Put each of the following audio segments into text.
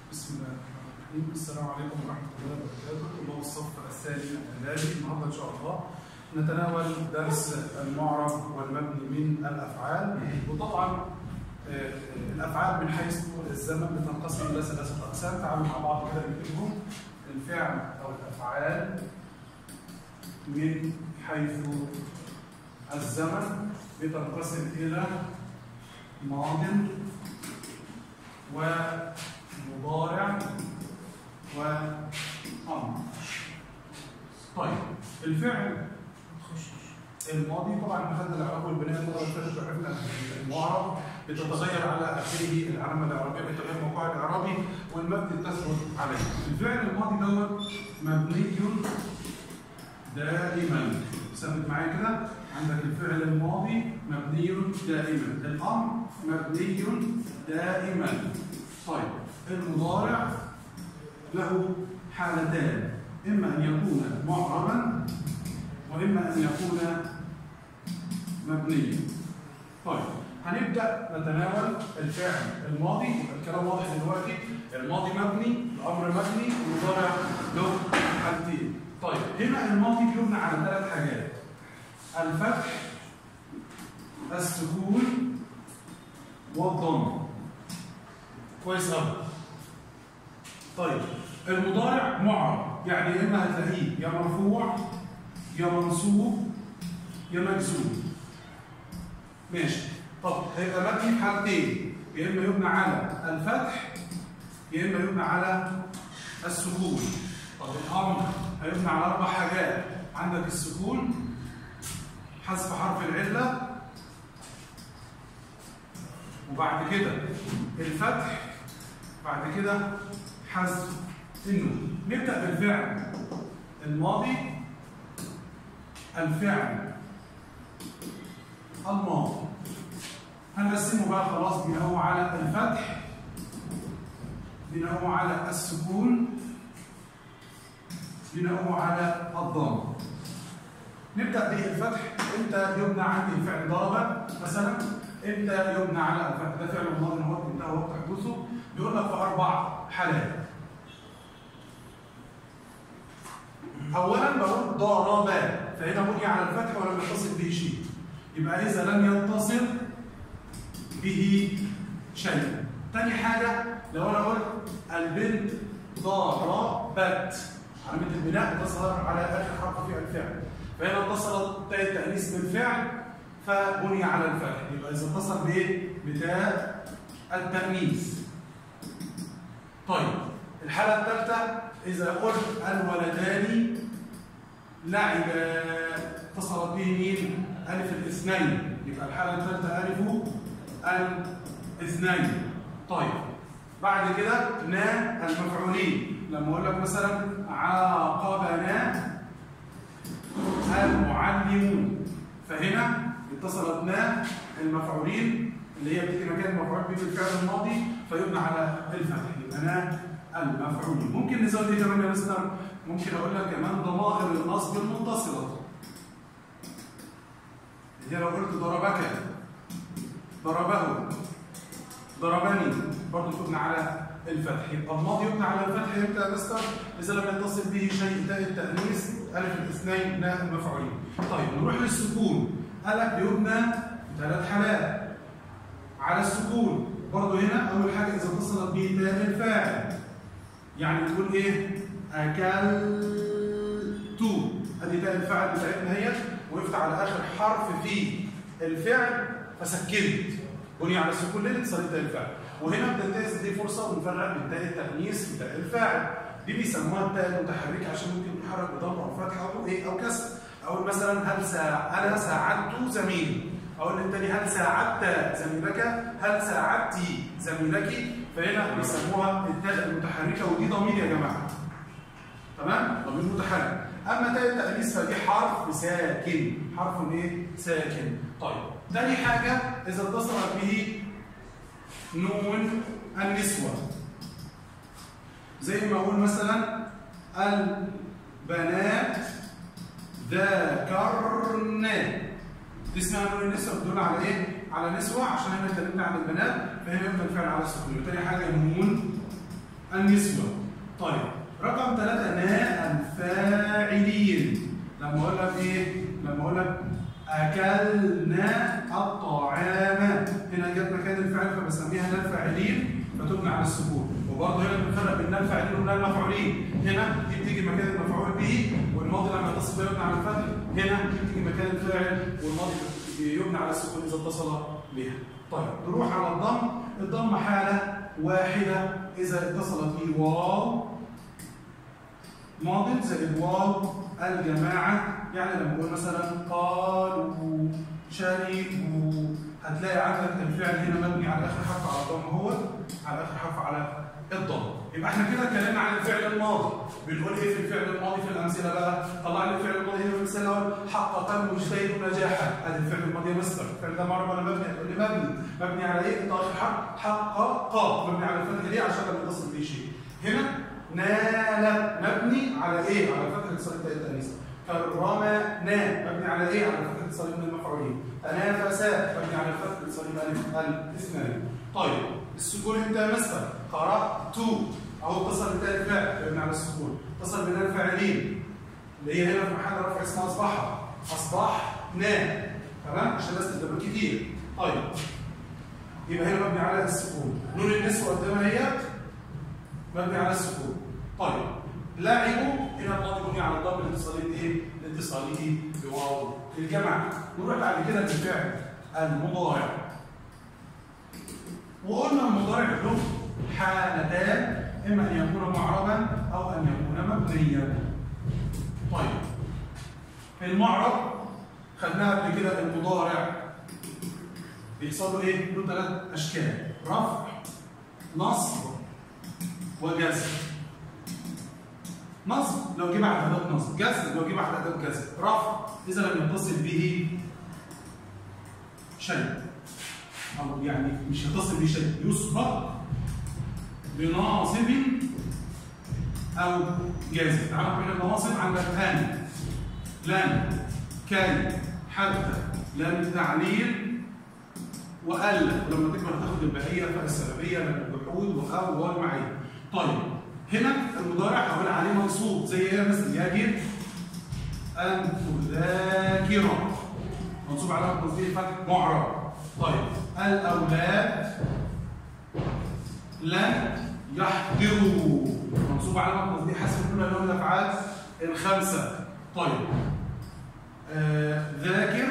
بسم الله الرحمن الرحيم السلام عليكم ورحمه الله وبركاته طلاب الصف الثاني الاعدادي النهارده ان شاء الله نتناول درس المعرب والمبني من الافعال وطبعا آه، الافعال من حيث الزمن بتنقسم الى ثلاثه اقسام تعالوا مع بعض كده نكتبهم الفعل او الافعال من حيث الزمن بتنقسم الى ماض ومضارع وأمر طيب الفعل الماضي طبعا خدنا الاعراب والبناء المره اللي فاتت وعرفنا المعرب بتتغير على اخره العلامه الاعرابيه بتغير موقعها الاعرابي والمبني تثبت عليه. الفعل الماضي دوت مبني دائما ثبت معايا كده عندك الفعل الماضي مبني دائما الامر مبني دائما طيب المضارع له حالتان اما ان يكون معربا واما ان يكون مبنيا طيب هنبدا نتناول الفعل الماضي الكلام واضح دلوقتي الماضي مبني الامر مبني المضارع له حالتين طيب هنا الماضي بيبنى على ثلاث حاجات الفتح السكون والضم كويس قوي طيب المضارع معرب يعني يا اما هتلاقيه يا مرفوع يا منصوب يا مجزوم ماشي طب هيبقى مبني في حالتين يا اما يبنى على الفتح يا اما يبنى على السكون طب الامر هيبنى على اربع حاجات عندك السكون حذف حرف العله وبعد كده الفتح بعد كده حذف النون نبدا بالفعل الماضي الفعل الماضي هنقسمه بقى خلاص بناءه على الفتح بناءه على السكون بناءه على الضم نبدا بالفتح امتى يبنى عندي الفعل ضرب مثلا امتى يبنى على الفتح ده فعل الماضي هو انتهى وقت حدوثه بيقول لك في اربع حالات اولا بقول ضرب فهنا بني على الفتح ولم يتصل به شيء يبقى اذا لم يتصل به شيء تاني حاجه لو انا قلت البنت ضربت علامه البناء بتظهر على اخر حرف في الفعل فهنا اتصل تاء التانيث بالفعل فبني على الفتح يبقى اذا اتصل بايه؟ بتاء التانيث طيب الحاله الثالثه اذا قلت الولدان لعبا اتصلت به مين؟ الف الاثنين يبقى الحاله الثالثه الف الاثنين طيب بعد كده نا المفعولين لما اقول لك مثلا عاقبنا المعلمون فهنا اتصلت نا المفعولين اللي هي بتيجي مكان المفعول به بالفعل الماضي فيبنى على الفتح يبقى نا المفعولين ممكن نزود ايه كمان يا مستر ممكن اقول لك كمان ضمائر النصب المتصله هي لو قلت ضربك ضربه ضربني برضه تبنى على الفتح يبقى الماضي يبنى على الفتح امتى يا مستر؟ اذا لم يتصل به شيء تاء التانيث الف الاثنين ناء المفعولين. طيب نروح للسكون قالك بيبنى ثلاث حالات على السكون برضه هنا اول حاجه اذا اتصلت به تاء الفاعل يعني تقول ايه؟ اكلت ادي تاء الفاعل بتاعتنا اهي وقفت على اخر حرف في الفعل فسكنت بني على السكون ليه اتصلت تاء الفاعل وهنا بتنتهز دي فرصه ونفرق بين تاء التانيث وتاء الفاعل دي بيسموها التاء المتحركه عشان ممكن تتحرك بضم او فتحه او ايه او كسر اقول مثلا هل ساع... انا ساعدت زميلي اقول للتاني هل ساعدت زميلك هل ساعدت زميلك فهنا بيسموها التاء المتحركه ودي ضمير يا جماعه تمام ضمير متحرك اما تاء التانيث فدي حرف ساكن حرف ايه ساكن طيب تاني حاجه اذا اتصلت به نون النسوه زي ما اقول مثلا البنات ذاكرن دي اسمها نون النسوه بتدل على ايه؟ على نسوه عشان احنا اتكلمنا عن البنات فهنا يبقى الفعل على السكون تاني حاجه نون النسوة طيب رقم ثلاثة ناء الفاعلين لما اقول لك ايه؟ لما اقول لك اكلنا الطعام هنا جت مكان الفعل فبسميها ناء الفاعلين فتبنى على السكون وبرضه هنا بنفرق بين ناء الفاعلين وناء المفعولين هنا دي بتيجي مكان المفعول به والماضي لما يتصل به يبنى على الفتح هنا دي بتيجي مكان الفاعل والماضي يبنى على السكون اذا اتصل بها طيب نروح على الضم الضم حاله واحده اذا اتصلت به واو ماضي زائد واو الجماعة يعني لما نقول مثلا قالوا شربوا هتلاقي عندك الفعل هنا مبني على آخر حرف على الضم هو على آخر حرف على الضم يبقى احنا كده اتكلمنا عن الفعل الماضي بنقول ايه في الفعل الماضي في الأمثلة بقى طلع لي الفعل الماضي هنا في المثال الأول حقق المجتهد نجاحا ادي الفعل الماضي يا مستر الفعل ده معرب ولا مبني هتقول لي مبني مبني على ايه؟ انت آخر حرف حقق مبني على الفتحة ليه عشان لما يتصل به شيء هنا نال مبني على ايه؟ على فتحة صليب التأنيث كرمنا مبني على ايه؟ على فتحة صليب المفعولين تنافسا مبني على فتحة صليب الف الاثنين طيب السكون انت يا مستر قرأت اهو اتصل بالتالي فعل مبني على السكون اتصل بنا الفاعلين اللي هي هنا في محل رفع اسمها اصبح اصبحنا تمام عشان بس تدبر كتير طيب يبقى هنا مبني على السكون نون النسوة قدامها هي مبني على السكون طيب لاعبوا هنا الماضي مبني على الضم الاتصالي ايه؟ لاتصاله بواو الجمع نروح بعد كده للفعل المضارع وقلنا المضارع له حالتان اما ان يكون معربا او ان يكون مبنيا طيب المعرب خدناها قبل كده المضارع بيحصل له ايه؟ له ثلاث اشكال رفع نصب وجزم نصب لو جه بعد اداه نصب جزم لو جه بعد اداه جزم رفع اذا لم يتصل به شيء او يعني مش يتصل به شيء يسبق بناصب او جازم تعالوا نروح النواصب عندك ان لن كي حتى لن تعليل وألا ولما تكبر تاخد البهية فالسببية من الجحود وأو والمعية طيب هنا المضارع هقول عليه منصوب زي ايه مثلا يجب ان تذاكر منصوب على تصديق فتح معرب طيب الاولاد لن يحضروا منصوب على تصديق حسب كل لون الافعال الخمسه طيب آه ذاكر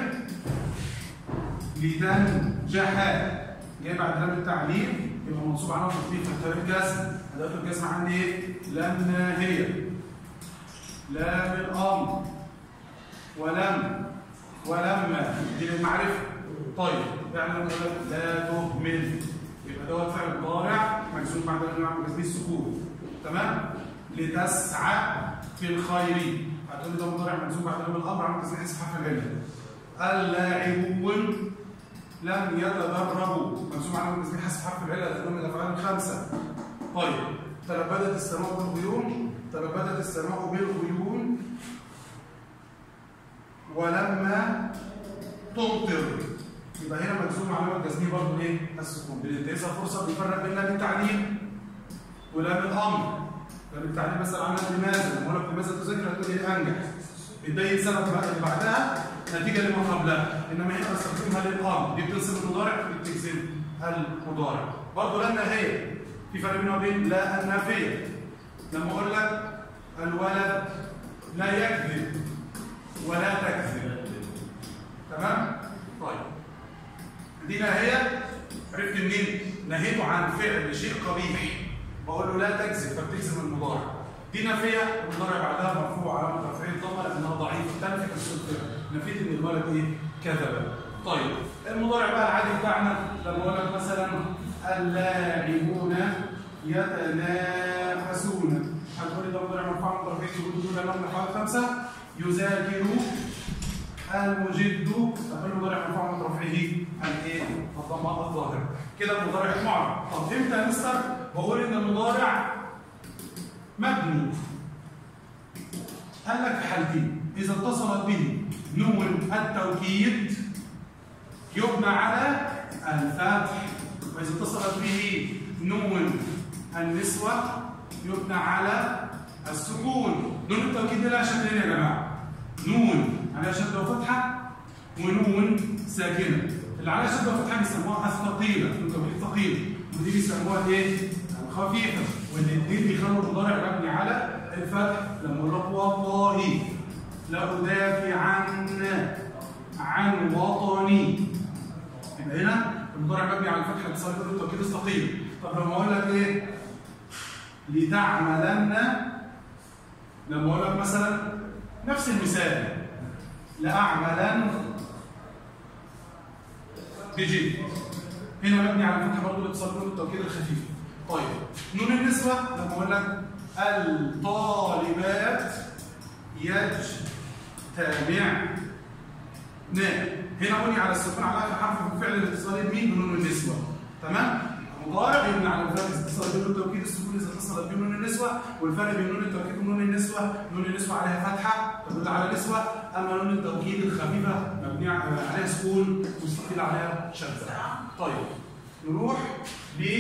لتنجح جاي بعد لام التعليم يبقى منصوب على تصديق فتح الجسم أداة الجزم عندي إيه؟ لم ناهية لام الأمر ولم ولما دي للمعرفة طيب يعني لما أقول لك لا تهمل يبقى دوت فعل مضارع مجزوم بعد الإمام جزمي السكون تمام؟ لتسعى في الخير هتقول لي ده مضارع مجزوم بعد الإمام الأمر عامل جزمي حسب حرف العلة اللاعبون لم يتدربوا منصوب على جزمي حسب حرف العلة لأنه من الأفعال الخمسة طيب تلبدت السماء بالغيوم تلبدت السماء بالغيوم ولما تمطر يبقى هنا مجزوم علامه جزميه برضه ايه؟ السكون بننتهزها فرصه بنفرق بين لام التعليم ولام الامر لام التعليم مثلا عملت لماذا؟ لما لك لماذا تذاكر هتقول ايه انجح بتبين سبب بقى اللي بعدها نتيجه لما قبلها انما هنا بستخدمها للامر دي بتنصب المضارع ودي بتجزم المضارع برضه لا النهايه في فرق بينه وبين لا النافيه لما اقول لك الولد لا يكذب ولا تكذب تمام طيب دي نهايه عرفت منين نهيته عن فعل شيء قبيح بقول له لا تكذب فبتجزم المضارع دي نافيه والمضارع بعدها مرفوع علامه رفعيه الضمه لانها ضعيفه تنفي الصدق نفيت ان الولد ايه كذب طيب المضارع بقى العادي بتاعنا لما اقول لك مثلا اللاعبون يتنافسون هتقول لي ده مضارع مرفوع من طرفين يقول دون لهم الافعال الخمسه يذاكر المجد هتقول لي مضارع مرفوع من رفعه الايه؟ الضمه الظاهر كده المضارع معرب طب امتى يا مستر؟ بقول ان المضارع مبني قال لك في حالتين اذا اتصلت به نون التوكيد يبنى على الفتح واذا اتصلت به نون النسوة يبنى على السكون نون التوكيد دي لها شكلين يا جماعة نون عليها شدة وفتحة ونون ساكنة اللي عليها شدة وفتحة بيسموها الثقيلة نون التوكيد ثقيل ودي بيسموها ايه؟ الخفيفة والاثنين بيخلوا المضارع مبني على الفتح لما اقول لك والله لأدافع عن عن وطني يبقى هنا المضارع مبني على الفتح الاتصال كله التوكيد الثقيل طب لما اقول لك ايه؟ لتعملن لما اقول لك مثلا نفس المثال لأعملن بجد هنا مبني على الفتح برضه الاتصال كله التوكيد الخفيف طيب نون النسوة لما اقول لك الطالبات يجتمعن هنا بني على السكون على اخر حرف في فعل الاتصال مين بنون النسوة تمام مضارع يبنى على الفرق اذا اتصل بين التوكيد السكون اذا اتصل بين نون النسوة والفرق بين نون التوكيد ونون النسوة نون النسوة عليها فتحة تدل على نسوة اما نون التوكيد الخفيفة مبنية عليها سكون مستقيل عليها شدة طيب نروح ل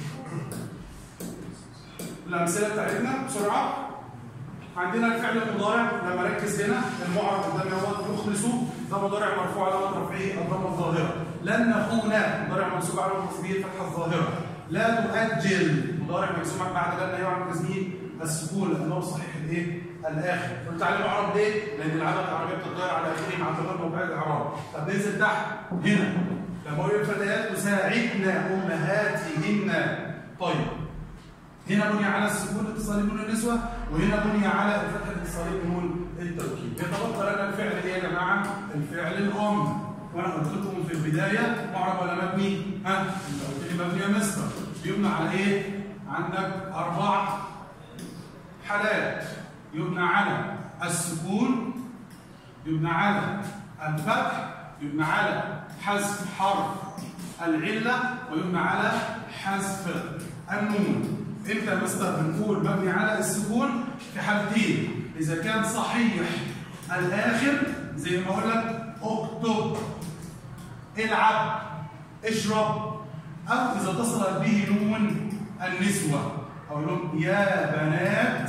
الامثله بتاعتنا بسرعه عندنا الفعل المضارع لما اركز هنا المعرب قدامي هو يخلصوا ده مضارع مرفوع على رفعه الضمه الظاهره لن نخون مضارع منصوب على تصدير الفتحه الظاهره لا تؤجل مضارع مجزوم بعد لن يعمل تزمين السكون لانه صحيح الايه؟ الاخر قلت عليه معرب ليه؟ لان العدد العربيه بتتغير على اخره مع تغير موقع الاعراب طب ننزل تحت هنا لما اقول الفتيات تساعدن امهاتهن طيب هنا بني على السكون اتصالي نون النسوة وهنا بني على الفتح الاتصالي نون التوكيد يتبقى لنا الفعل ايه يا جماعة؟ الفعل الأم وأنا قلت لكم في البداية معرب ولا مبني؟ ها؟ أنت قلت لي مبني يا مستر يبنى على إيه؟ عندك أربع حالات يبنى على السكون يبنى على الفتح يبنى على حذف حرف العلة ويبنى على حذف النون امتى يا مستر بنقول مبني على السكون في حالتين اذا كان صحيح الاخر زي ما اقول لك اكتب العب اشرب او اذا اتصلت به نون النسوه اقول لهم يا بنات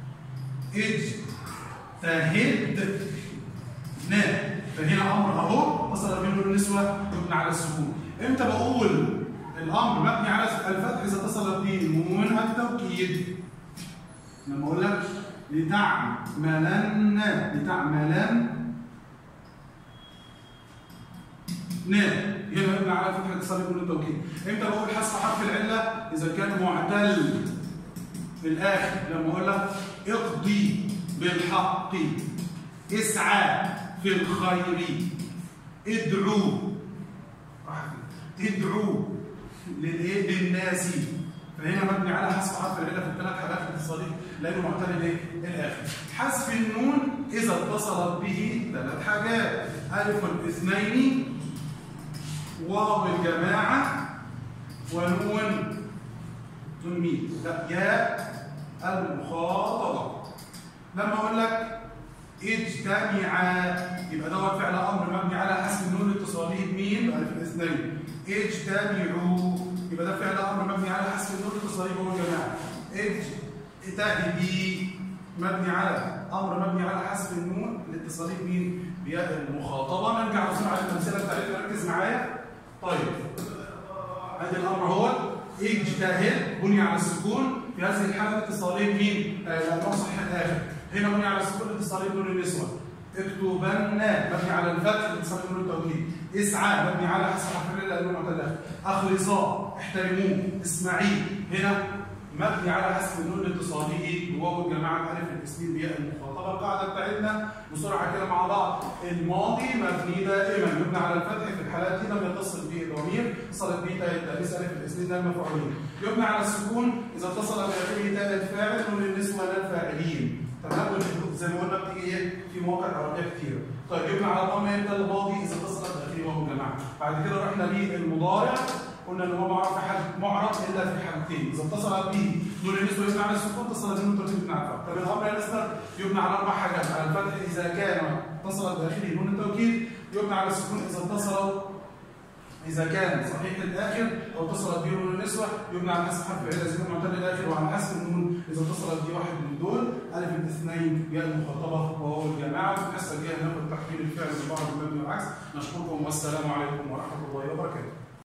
اجتهدنا فهنا امر اهو اتصل به نون النسوه يبنى على السكون امتى بقول الامر مبني على الفتح اذا اتصلت به نون التوكيد لما اقول لك لتعملن لتعملن ن هنا مبني على فتح اتصال نون التوكيد امتى بقول حذف حرف العله اذا كان معتل في الاخر لما اقول لك اقضي بالحق اسعى في الخير ادعو ادعو للايه للناس فهنا مبني على حذف حرف العله في الثلاث حالات الاتصاليه لانه معتل ايه الاخر حذف النون اذا اتصلت به ثلاث حاجات الف الاثنين واو الجماعه ونون نون مين لا ياء المخاطبه لما اقول لك اجتمعا يبقى دوت فعل امر مبني على حذف النون الاتصاليه بمين الف الاثنين اجتمعوا يبقى ده فعل امر مبني على حذف النون الاتصالي جوه الجماعه اجتهدي مبني على امر مبني على حذف النون الاتصالي بمين؟ بياء المخاطبه نرجع بسرعه على الامثله بتاعتنا ركز معايا طيب ادي الامر هو اجتهد بني على السكون في هذه الحاله الاتصاليه بمين؟ لانه صحيح الاخر هنا بني على السكون الاتصالي بنون النسوه اكتبن مبني على الفتح الاتصال بنون التوكيد اسعى مبني على حسب حرف العله لانه معتل اخلصا احترموه اسمعي هنا مبني على حسب النون الاتصالي وواو الجماعه الالف التسليم بياء المخاطبه القاعده بتاعتنا بسرعه كده مع بعض الماضي مبني دائما يبنى على الفتح في الحالات دي لم يتصل به ضمير اتصلت به تاء التانيث الف التسليم ده المفعولين يبنى على السكون اذا اتصل باخره تاء الفاعل نون النسوه لا الفاعلين تمام زي ما قلنا بتيجي ايه في مواقع عربيه كتير طيب يبنى على الضم امتى الماضي اذا اتصلت باخره واو الجماعه بعد كده رحنا للمضارع قلنا ان هو معرف في حال معرب الا في حالتين اذا اتصلت به نون النسوه يبنى على السكون اتصلت به نون يبنى على الفتح طب الامر يا مستر يبنى على اربع حاجات على الفتح اذا كان اتصلت باخره نون التوكيد يبنى على السكون اذا اتصلت اذا كان صحيح الاخر او اتصلت به نون النسوه يبنى على حسب حرف العله زي معتل الاخر وعلى حسب النون اذا اتصلت به واحد من دول الف الاثنين ياء المخاطبه وهو الجماعه وفي الحصه الجايه هناخد تحويل الفعل من بعض المبني والعكس نشكركم والسلام عليكم ورحمه الله وبركاته